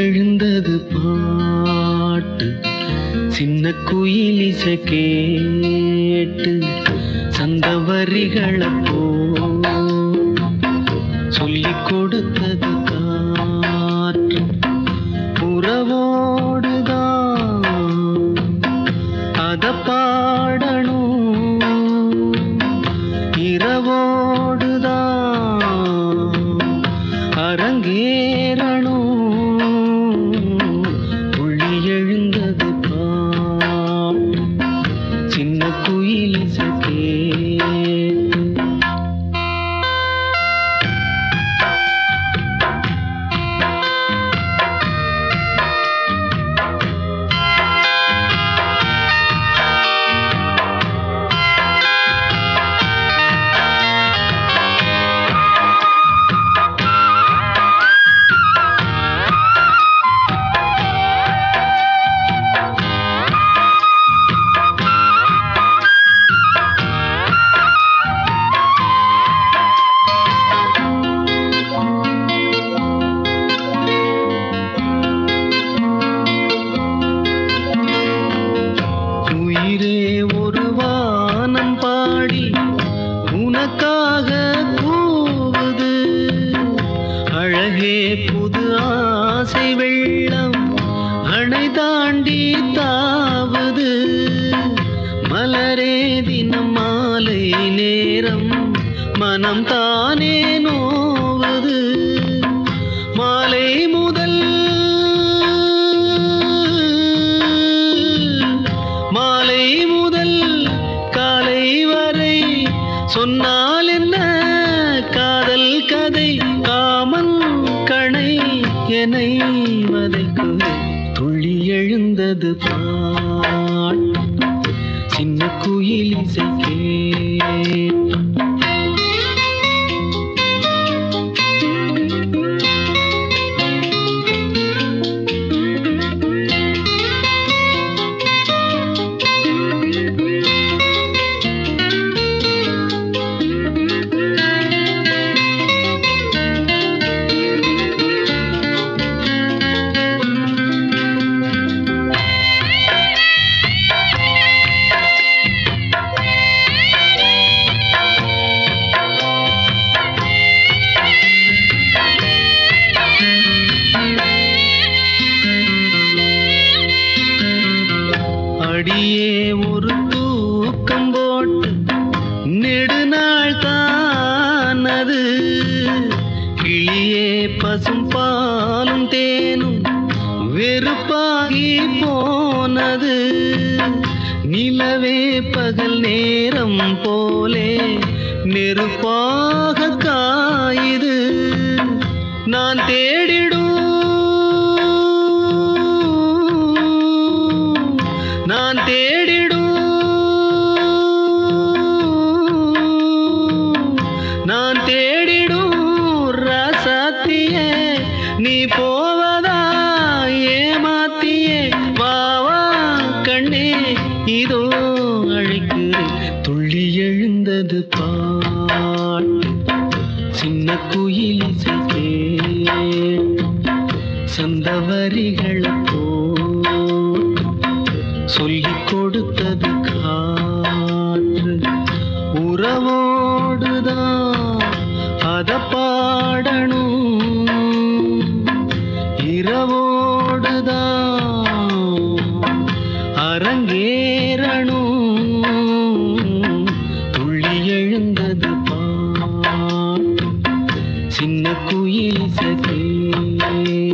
எழுந்தது பாட்டு சின்ன குயிலிசை கேட்டு சந்த வரிகளை போ சொல்லிக் கொடுத்தது காற்று உறவோடுதான் அத பாடணும் இரவோடுதான் அரங்கேறணும் புள்ளி எழுந்தது பாட்டு சின்ன குயில் கேட்டு உயிரே ஒரு வானம் பாடி உனக்காக கூவுது அழகே புது ஆசை வெள்ளம் அணை தாண்டி தாவுது மலரே தினம் மாலை நேரம் மனம் தானே நோவுது மாலை முதல் மாலை முதல் காலை வரை சொன்னால் என்ன காதல் கதை காமன் கணை என்னை வதைக்குது துள்ளி எழுந்தது பாட்டு சின்ன குயில் இசை கேட்டு அடியே ஒரு தூக்கம் போட்டு நெடுநாள் தானது கிளியே பசும் பாலும் தேனும் வெறுப்பாகி போனது நிலவே பகல் நேரம் போலே நெருப்பாக காயுது நான் தேடிடும் நான் தேடிடும் நான் தேடிடும் ரசத்தியே நீ போவதா ஏமாத்தியே வா வா கண்ணே இதோ அழைக்கிறேன் துள்ளி எழுந்தது பாட்டு சின்ன குயில் இசை கேட்டு சந்த வரிகளை போட்டு சொல்லிக் கொடுத்தது காற்று உறவோடுதான் அத பாடணும் இரவோடுதான் அரங்கேறணும் துள்ளி எழுந்தது பாட்டு சின்ன குயில் சகே